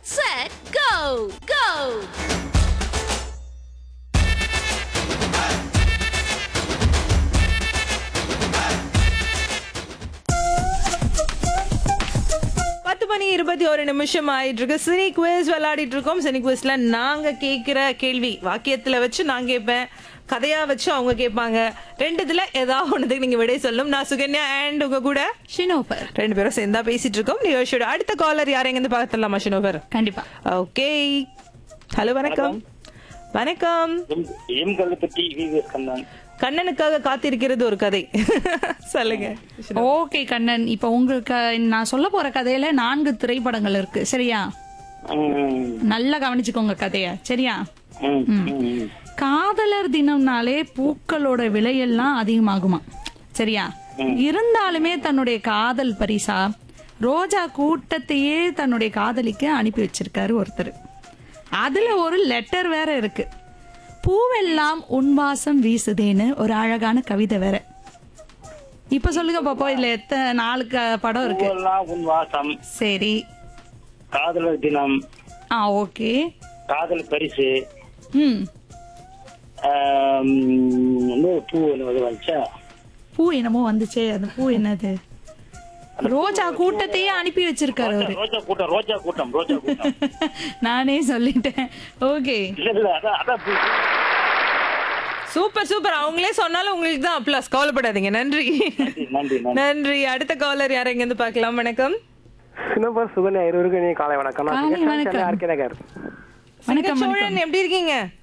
set, go, go! பத்து மணி இருபத்தி ஒரு நிமிஷம் ஆயிட்டு இருக்கு சினி குவிஸ் விளையாடிட்டு இருக்கோம் சினி குவிஸ்ல நாங்க கேட்கிற கேள்வி வாக்கியத்துல வச்சு நான் கேட்பேன் கதையா வச்சு அவங்க கேட்பாங்க ரெண்டு இதுல ஏதாவது ஒண்ணுக்கு நீங்க விடை சொல்லணும் நான் சுகன்யா அண்ட் உங்க கூட ஷினோபர் ரெண்டு பேரும் சேர்ந்தா பேசிட்டு இருக்கோம் நிகழ்ச்சியோட அடுத்த காலர் யாரை எங்க பார்த்துடலாமா ஷினோபர் கண்டிப்பா ஓகே ஹலோ வணக்கம் வணக்கம் எம் கல்லுப்பட்டி விவிஎஸ் கண்ணன் கண்ணனுக்காக காத்திருக்கிறது ஒரு கதை சொல்லுங்க ஓகே கண்ணன் இப்போ உங்களுக்கு நான் சொல்ல போற கதையில நான்கு திரைப்படங்கள் இருக்கு சரியா ம், நல்லா கவனிச்சுக்கோங்க கதைய சரியா ம், ம். காதலர் தினம்னாலே பூக்களோட விலையெல்லாம் அதிகமாகுமா சரியா இருந்தாலுமே தன்னுடைய காதல் பரிசா ரோஜா கூட்டத்தையே தன்னுடைய காதலிக்கு அனுப்பி வச்சிருக்காரு ஒருத்தர் அதுல ஒரு லெட்டர் வேற இருக்கு பூவெல்லாம் உன்வாசம் வீசுதேன்னு ஒரு அழகான கவிதை வேற இப்ப சொல்லுங்க பாப்பா இதுல எத்தனை நாலு க- படம் இருக்கு பூவெல்லாம் உன் வாசம் சரி காதலர் தினம் ஆ ஓகே காதல் பரிசு ம் ஆம், இன்னொரு பூ ஒன்று வந்துச்சா பூ என்னமோ வந்துச்சே அந்த பூ என்னது ரோஜா கூட்டத்தையே அனுப்பி வச்சிருக்காரு அவரு ரோஜா கூட்டம் ரோஜா கூட்டம் ரோஜா கூட்டம் நானே சொல்லிட்டேன் ஓகே இல்ல இல்ல அதான் அதான் பூ. சூப்பர் சூப்பர் அவங்களே சொன்னாலும் உங்களுக்கு தான் ப்ளஸ் கவலைப்படாதீங்க நன்றி நன்றி நன்றி நன்றி நன்றி அடுத்த காலர் யாரை எங்க இருந்து பார்க்கலாம் வணக்கம் சின்னப்பர் சுகன்யா இருவருக்கும் இனி காலை வணக்கம் நான் காலை சிங்கச்சோழன் வணக்கம். சென்னை ஆர்கே நகர் வணக்கம் சோழன் எப்படி இருக்கீங்க